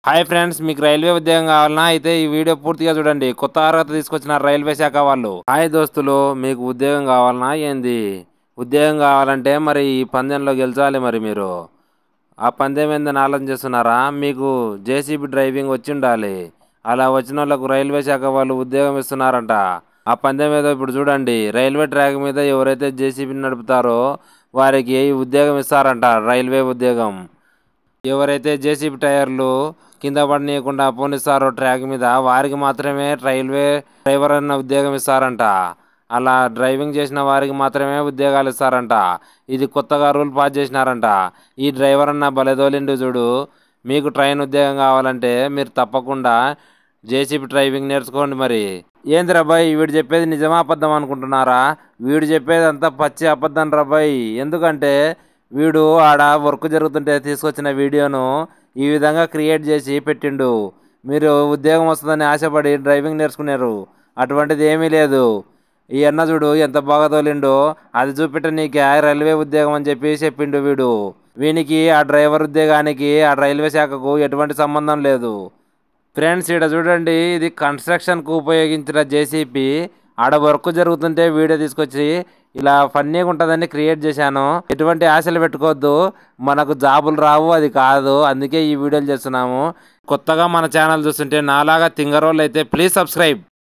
hi friends మీకు railway ఉద్యోగం కావాలన్నా అయితే ఈ వీడియో పూర్తిగా చూడండి కొత్త అర్హత తీసుకొచ్చిన రైల్వే శాఖ వాళ్ళు హాయ్ దోస్తులు మీకు ఉద్యోగం కావాలన్నా ఏంది ఉద్యోగం కావాలంటే మరి ఈ పందెంలో గెలిచాలి మరి మీరు ఆ పందెం ఏందని ఆలోచన చేస్తున్నారా మీకు జేసీబీ డ్రైవింగ్ వచ్చి ఉండాలి అలా వచ్చిన వాళ్ళకు రైల్వే శాఖ వాళ్ళు ఉద్యోగం ఇస్తున్నారంట ఆ పందెం ఏదో ఇప్పుడు చూడండి రైల్వే ట్రాక్ మీద ఎవరైతే జేసీబీ నడుపుతారో వారికి ఈ ఉద్యోగం ఇస్తారంట రైల్వే ఉద్యోగం ఎవరైతే జేసీబీ టైర్లు కింద పడనీయకుండా పోనిస్తారో ట్రాక్ మీద వారికి మాత్రమే రైల్వే డ్రైవర్ అన్న ఉద్యోగం ఇస్తారంట అలా డ్రైవింగ్ చేసిన వారికి మాత్రమే ఉద్యోగాలు ఇస్తారంట ఇది కొత్తగా రూల్ పాస్ చేసినారంట ఈ డ్రైవర్ అన్న బలెదోలిండు చూడు మీకు ట్రైన్ ఉద్యోగం కావాలంటే మీరు తప్పకుండా జేసీబీ డ్రైవింగ్ నేర్చుకోండి మరి ఏంది రాబాయ్ వీడు చెప్పేది నిజమా అబద్ధం అనుకుంటున్నారా వీడు చెప్పేది అంతా పచ్చి అబద్ధం రాబాయ్ ఎందుకంటే వీడు ఆడ వర్క్ జరుగుతుంటే తీసుకొచ్చిన వీడియోను ఈ విధంగా క్రియేట్ చేసి పెట్టిండు మీరు ఉద్యోగం వస్తుందని ఆశపడి డ్రైవింగ్ నేర్చుకున్నారు అటువంటిది ఏమీ లేదు ఈ అన్న చూడు ఎంత బాగా తోలిండో అది చూపెట్ట నీకే రైల్వే ఉద్యోగం అని చెప్పి చెప్పిండు వీడు వీనికి ఆ డ్రైవర్ ఉద్యోగానికి ఆ రైల్వే శాఖకు ఎటువంటి సంబంధం లేదు ఫ్రెండ్స్ ఇక్కడ చూడండి ఇది కన్స్ట్రక్షన్కు ఉపయోగించిన జేసీపీ ఆడ వర్క్ జరుగుతుంటే వీడియో తీసుకొచ్చి ఇలా ఫన్నీగా ఉంటుందని క్రియేట్ చేశాను ఎటువంటి ఆశలు పెట్టుకోవద్దు మనకు జాబులు రావు అది కాదు అందుకే ఈ వీడియోలు చేస్తున్నాము కొత్తగా మన ఛానల్ చూస్తుంటే నాలాగా తింగరోళ్ళు అయితే ప్లీజ్ సబ్స్క్రైబ్